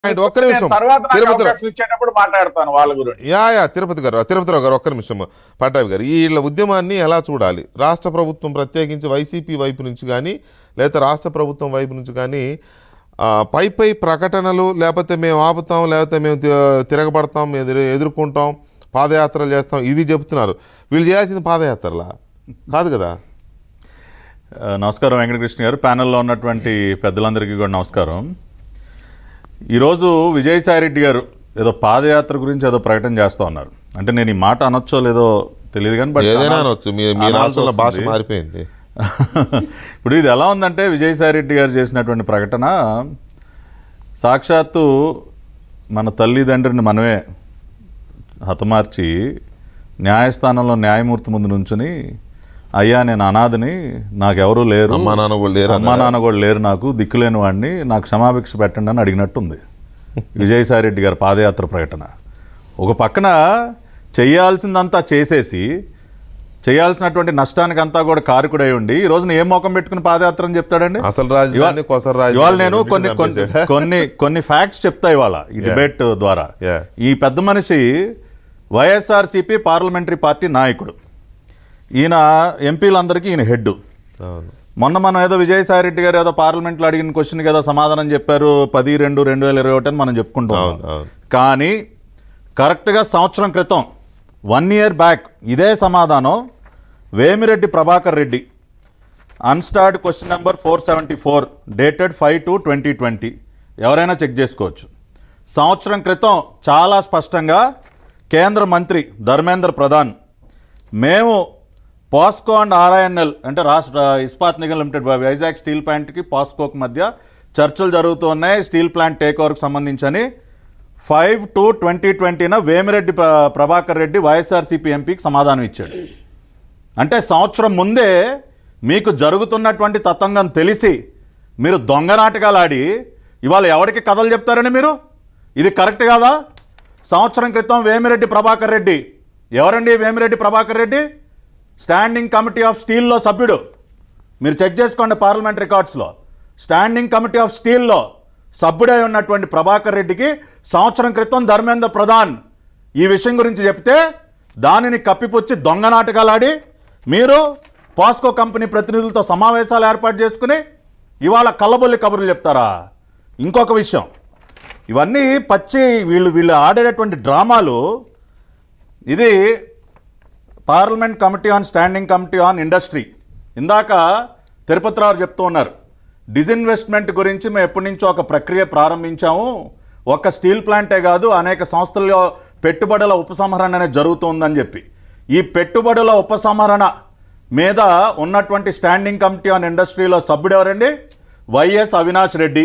ఆయన ఒక్క నిమిషం నేను తర్వాత నాకు తిరుపతి అవకాశం ఇచ్చేటప్పుడు మాట్లాడతాను వాళ్ళ గురించి యా యా తిరుపతి గారు తిరుపతిరావు గారు ఒక్క నిమిషం పట్టాభి గారు వీళ్ళ ఉద్యమాన్ని ఎలా చూడాలి రాష్ట్ర ప్రభుత్వం ప్రత్యేకించి వైసీపీ వైపు నుంచి కానీ లేదా రాష్ట్ర ప్రభుత్వం వైపు నుంచి కానీ ఆ, పై పై ప్రకటనలు లేకపోతే మేము ఆపుతాం లేకపోతే మేము తి- తిరగబడతాం ఎదురు ఎదుర్కొంటాం పాదయాత్రలు చేస్తాం ఇవి చెప్తున్నారు వీళ్ళు చేయాల్సింది పాదయాత్రలా కాదు కదా ఆ, నమస్కారం వెంకటకృష్ణ గారు ప్యానెల్లో ఉన్నటువంటి పెద్దలందరికీ కూడా నమస్కారం ఈరోజు విజయసాయి రెడ్డి గారు ఏదో పాదయాత్ర గురించి ఏదో ప్రకటన చేస్తా ఉన్నారు అంటే నేను ఈ మాట అనొచ్చో లేదో తెలియదు కానీ but ఏదైనా అనాల్- అనొచ్చు మీ మీ అనాల్సి రాష్ట్రంలో భాష వస్తుంది. మారిపోయింది ఇప్పుడు ఇది ఎలా ఉందంటే విజయసాయి రెడ్డి గారు చేసినటువంటి ప్రకటన సాక్షాత్తు మన తల్లిదండ్రిని మనమే హతమార్చి న్యాయస్థానంలో న్యాయమూర్తి ముందు నుంచుని అయ్యా నేను అనాథని నాకెవరూ లేరు అమ్మా నాన్న కూడా లేరు అమ్మా నాన్న కూడా లేరు నాకు దిక్కులేని వాడిని నాకు క్షమాభిక్ష పెట్టండి అని అడిగినట్టుంది విజయసాయి రెడ్డి గారి పాదయాత్ర ప్రకటన ఒక పక్కన చేయాల్సిందంతా చేసేసి చేయాల్సినటువంటి నష్టానికి అంతా కూడా కారకుడై ఉండి ఈ రోజున ఏ మోకం పెట్టుకుని పాదయాత్ర అని చెప్తాడండి అసలు రాజధాని కొసరు రాజధాని ఇవాళ నేను రెండింటిని కొన్ని కొన్ని చంపేశాడు. కొన్ని కొన్ని ఫ్యాక్ట్స్ చెప్తా ఇవాళ ఈ డిబేట్ ద్వారా Yeah. ఈ పెద్ద మనిషి వైఎస్ఆర్సీపీ పార్లమెంటరీ పార్టీ నాయకుడు ఈయన ఎంపీలందరికీ ఈయన హెడ్ అవును మొన్న మనం ఏదో విజయసాయి రెడ్డి గారు ఏదో పార్లమెంట్లో అడిగిన క్వశ్చన్కి ఏదో సమాధానం చెప్పారు పది రెండు రెండు వేల ఇరవై ఒకటి అని మనం చెప్పుకుంటాం అవును, అవును. కానీ కరెక్ట్గా సంవత్సరం క్రితం వన్ ఇయర్ బ్యాక్ ఇదే సమాధానం Vemireddy Prabhakar Reddy unstarred question number four seventy four dated five two twenty twenty ఎవరైనా చెక్ చేసుకోవచ్చు సంవత్సరం క్రితం చాలా స్పష్టంగా కేంద్ర మంత్రి ధర్మేంద్ర ప్రధాన్ మేము పాస్కో అండ్ ఆర్ఐఎన్ఎల్ అంటే రాష్ట్ర ఇస్పాత్ నిగమ్ లిమిటెడ్ వైజాగ్ స్టీల్ ప్లాంట్కి పాస్కోకి మధ్య చర్చలు జరుగుతూ ఉన్నాయి స్టీల్ ప్లాంట్ టేక్ ఓవర్కి సంబంధించని ఫైవ్ టు ట్వంటీ ట్వంటీన వేమిరెడ్డి ప్ర- ప్రభాకర్ రెడ్డి వైఎస్ఆర్సీపీ ఎంపీకి సమాధానం ఇచ్చాడు అంటే సంవత్సరం ముందే మీకు జరుగుతున్నటువంటి తతంగం తెలిసి మీరు దొంగ నాటకాలు ఆడి ఇవాళ ఎవరికి కథలు చెప్తారని మీరు ఇది కరెక్ట్ కాదా సంవత్సరం క్రితం వేమిరెడ్డి ప్రభాకర్ రెడ్డి ఎవరండి Vemireddy Prabhakar Reddy standing committee of స్టీల్లో సభ్యుడు మీరు చెక్ చేసుకోండి పార్లమెంట్ రికార్డ్స్లో స్టాండింగ్ కమిటీ ఆఫ్ స్టీల్లో సభ్యుడై ఉన్నటువంటి ప్రభాకర్ రెడ్డికి సంవత్సరం క్రితం ధర్మేంద్ర ప్రధాన్ ఈ విషయం గురించి చెప్తే దానిని కప్పిపుచ్చి దొంగ నాటకాలు ఆడి మీరు పాస్కో కంపెనీ ప్రతినిధులతో సమావేశాలు ఏర్పాటు చేసుకుని ఇవాళ కళ్ళబొల్లి కబుర్లు చెప్తారా ఇంకొక విషయం ఇవన్నీ పచ్చి వీళ్ళు వీళ్ళు ఆడేటటువంటి డ్రామాలు ఇది parliament committee on standing committee on industry ఇందాక తిరుపతిరావు చెప్తూ ఉన్నారు డిజిన్వెస్ట్మెంట్ గురించి మేము ఎప్పటి నుంచో ఒక ప్రక్రియ ప్రారంభించాము ఒక స్టీల్ ప్లాంటే కాదు అనేక సంస్థల్లో పెట్టుబడుల ఉపసంహరణ అనేది జరుగుతుందని చెప్పి ఈ పెట్టుబడుల ఉపసంహరణ మీద ఉన్నటువంటి స్టాండింగ్ కమిటీ ఆన్ ఇండస్ట్రీలో సభ్యుడు ఎవరండి వైఎస్ అవినాష్ రెడ్డి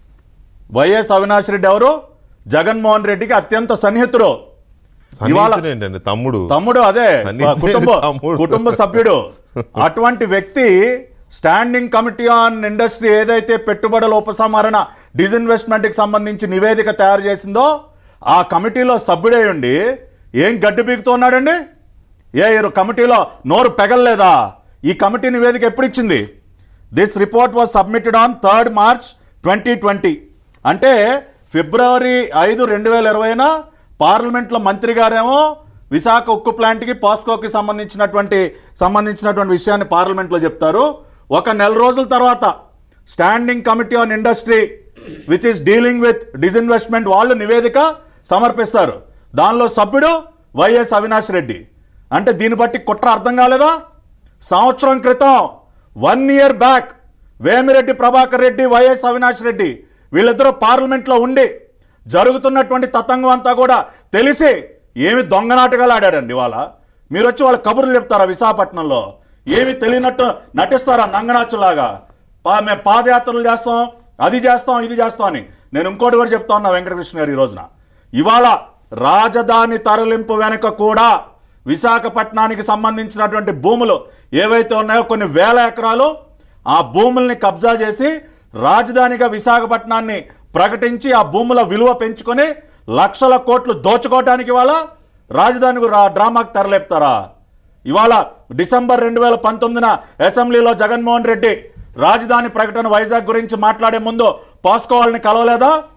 వైఎస్ అవినాష్ రెడ్డి ఎవరు జగన్మోహన్ రెడ్డికి అత్యంత సన్నిహితుడు ఇవాళ సన్నిహితుడు ఏంటండి తమ్ముడు తమ్ముడు అదే సన్నిహితుడు కుటుంబ తమ్ముడు. కుటుంబ సభ్యుడు అటువంటి వ్యక్తి స్టాండింగ్ కమిటీ ఆన్ ఇండస్ట్రీ ఏదైతే పెట్టుబడుల ఉపసంహరణ డిజిన్వెస్ట్మెంట్కి సంబంధించి నివేదిక తయారు చేసిందో ఆ కమిటీలో సభ్యుడై ఉండి ఏం గడ్డి పీకుతున్నాడండి ఏ ఈ కమిటీలో నోరు పెగల్లేదా ఈ కమిటీ నివేదిక ఎప్పుడు ఇచ్చింది this report was submitted on third March twenty twenty అంటే ఫిబ్రవరి ఐదు రెండు వేల ఇరవైన పార్లమెంట్లో మంత్రి గారేమో విశాఖ ఉక్కు ప్లాంట్కి పాస్కోకి సంబంధించినటువంటి సంబంధించినటువంటి విషయాన్ని పార్లమెంట్లో చెప్తారు ఒక నెల రోజుల తర్వాత standing committee on industry which is dealing with disinvestment వాళ్ళు నివేదిక సమర్పిస్తారు దానిలో సభ్యుడు వైఎస్ అవినాష్ రెడ్డి అంటే దీన్ని బట్టి కుట్ర అర్థం కాలేదా సంవత్సరం క్రితం one year back Vemireddy Prabhakar Reddy YS Avinash Reddy వీళ్ళిద్దరూ పార్లమెంట్లో ఉండి జరుగుతున్నటువంటి తతంగం అంతా కూడా తెలిసి ఏమి దొంగ నాటకాలు ఆడాడండి ఇవాళ మీరు వచ్చి వాళ్ళ కబుర్లు చెప్తారా విశాఖపట్నంలో ఏమి తెలియనట్టు నటిస్తారా నంగనాచులాగా పా మేము పాదయాత్రలు చేస్తాం అది చేస్తాం ఇది చేస్తాం అని నేను ఇంకోటి కూడా చెప్తా ఉన్నా వెంకటకృష్ణ గారు ఈ రోజున ఇవాళ రాజధాని తరలింపు వెనుక కూడా విశాఖపట్నానికి సంబంధించినటువంటి భూములు ఏవైతే ఉన్నాయో కొన్ని వేల ఎకరాలు ఆ భూముల్ని కబ్జా చేసి రాజధానిగా విశాఖపట్నాన్ని ప్రకటించి ఆ భూముల విలువ పెంచుకొని లక్షల కోట్లు దోచుకోవటానికి ఇవాళ రాజధాని రా- డ్రామాకి తెరలేపుతారా ఇవాళ డిసెంబర్ రెండు వేల పంతొమ్మిదిన అసెంబ్లీలో జగన్మోహన్ రెడ్డి రాజధాని ప్రకటన వైజాగ్ గురించి మాట్లాడే ముందు పాస్కో వాళ్ళని కలవలేదా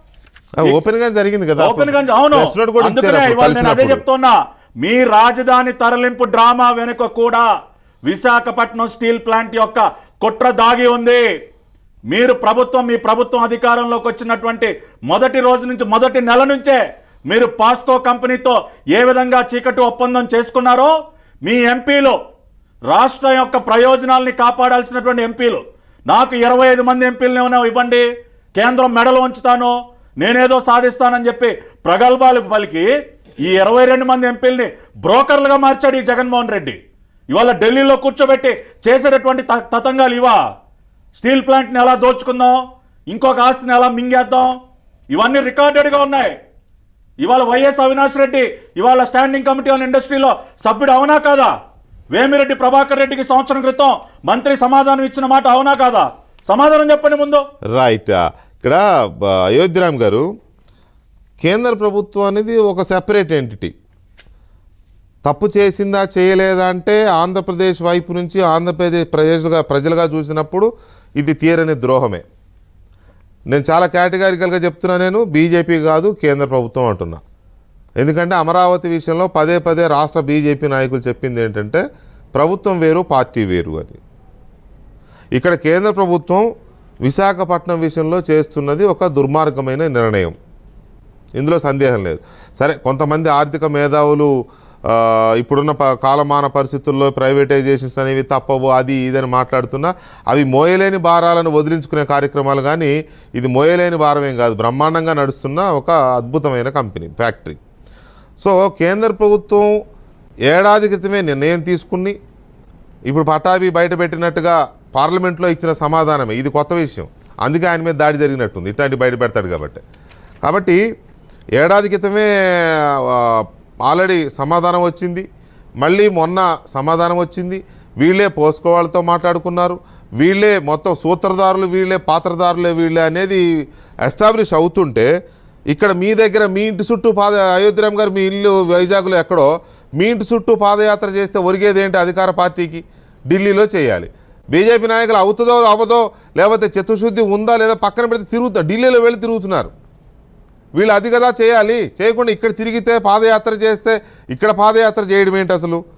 ఓపెన్ గా జరిగింది కదా ఓపెన్ గా అవును Press note కూడా అందుకనే ఇచ్చారు అప్పుడు ఇవాళ నేను అదే కలిసినప్పుడు. చెప్తున్నా మీ రాజధాని తరలింపు డ్రామా వెనుక కూడా విశాఖపట్నం స్టీల్ ప్లాంట్ యొక్క కుట్ర దాగి ఉంది మీరు ప్రభుత్వం మీ ప్రభుత్వం అధికారంలోకి వచ్చినటువంటి మొదటి రోజు నుంచి మొదటి నెల నుంచే మీరు పాస్కో కంపెనీతో ఏ విధంగా చీకటి ఒప్పందం చేసుకున్నారో మీ ఎంపీలు రాష్ట్రం యొక్క ప్రయోజనాల్ని కాపాడాల్సినటువంటి ఎంపీలు నాకు ఇరవై ఐదు మంది ఎంపీలను ఏమైనా ఇవ్వండి కేంద్రం మెడలో ఉంచుతాను నేనేదో సాధిస్తానని చెప్పి ప్రగల్భాలు పలికి ఈ ఇరవై రెండు మంది ఎంపీల్ని బ్రోకర్లుగా మార్చాడు ఈ జగన్మోహన్ రెడ్డి ఇవాళ ఢిల్లీలో కూర్చోబెట్టి చేసేటటువంటి త- తతంగాలు ఇవా స్టీల్ ప్లాంట్ని ఎలా దోచుకుందాం ఇంకొక ఆస్తిని ఎలా మింగేద్దాం ఇవన్నీ రికార్డెడ్గా ఉన్నాయి ఇవాళ వైఎస్ అవినాష్ రెడ్డి ఇవాళ స్టాండింగ్ కమిటీ ఆన్ ఇండస్ట్రీలో సభ్యుడు అవునా కాదా వేమిరెడ్డి ప్రభాకర్ రెడ్డికి సంవత్సరం క్రితం మంత్రి సమాధానం ఇచ్చిన మాట అవునా కాదా సమాధానం చెప్పండి ముందు రైట్ ఇక్కడ బ- అయోధ్యరామ్ గారు కేంద్ర ప్రభుత్వం అనేది ఒక సెపరేట్ ఎంటిటీ తప్పు చేసిందా చేయలేదా అంటే ఆంధ్రప్రదేశ్ వైపు నుంచి ఆంధ్రప్రదేశ్ ప్రజలుగా ప్రజలుగా చూసినప్పుడు ఇది తీరని ద్రోహమే నేను చాలా కేటగారికల్గా చెప్తున్నా నేను బీజేపీ కాదు కేంద్ర ప్రభుత్వం అంటున్నా ఎందుకంటే అమరావతి విషయంలో పదే పదే రాష్ట్ర బీజేపీ నాయకులు చెప్పింది ఏంటంటే ప్రభుత్వం వేరు పార్టీ వేరు అని ఇక్కడ కేంద్ర ప్రభుత్వం విశాఖపట్నం విషయంలో చేస్తున్నది ఒక దుర్మార్గమైన నిర్ణయం ఇందులో సందేహం లేదు సరే కొంతమంది ఆర్థిక మేధావులు ఆ, ఇప్పుడున్న ప కాలమాన పరిస్థితుల్లో ప్రైవేటైజేషన్స్ అనేవి తప్పవు అది ఇదని మాట్లాడుతున్నా అవి మోయలేని భారాలను వదిలించుకునే కార్యక్రమాలు కానీ ఇది మోయలేని భారమేం కాదు బ్రహ్మాండంగా నడుస్తున్న ఒక అద్భుతమైన కంపెనీ ఫ్యాక్టరీ సో కేంద్ర ప్రభుత్వం ఏడాది క్రితమే నిర్ణయం తీసుకుని ఇప్పుడు పటాభి బయట పెట్టినట్టుగా పార్లమెంట్లో ఇచ్చిన సమాధానమే ఇది కొత్త విషయం అందుకే ఆయన మీద దాడి జరిగినట్టుంది ఇట్లాంటి బయట పెడతాడు కాబట్టి కాబట్టి ఏడాది క్రితమే ఆ, ఆల్రెడీ సమాధానం వచ్చింది మళ్ళీ మొన్న సమాధానం వచ్చింది వీళ్ళే పోస్కో వాళ్ళతో మాట్లాడుకున్నారు వీళ్ళే మొత్తం సూత్రధారులు వీళ్ళే పాత్రధారులే వీళ్ళే అనేది ఎస్టాబ్లిష్ అవుతుంటే ఇక్కడ మీ దగ్గర మీ ఇంటి చుట్టూ పాద అయోధ్యరామ్ గారు మీ ఇల్లు వైజాగ్లో ఎక్కడో మీ ఇంటి చుట్టూ పాదయాత్ర చేస్తే ఒరిగేది ఏంటి అధికార పార్టీకి ఢిల్లీలో చేయాలి బీజేపీ నాయకులు అవుతుందో అవ్వదో లేకపోతే చిత్తశుద్ధి ఉందా లేదా పక్కన పెడితే తిరుగుతున్నారు ఢిల్లీలో వెళ్ళి తిరుగుతున్నారు వీళ్ళు అది కదా చేయాలి చేయకుండా ఇక్కడ తిరిగితే పాదయాత్ర చేస్తే ఇక్కడ పాదయాత్ర చేయడం ఏంటి అసలు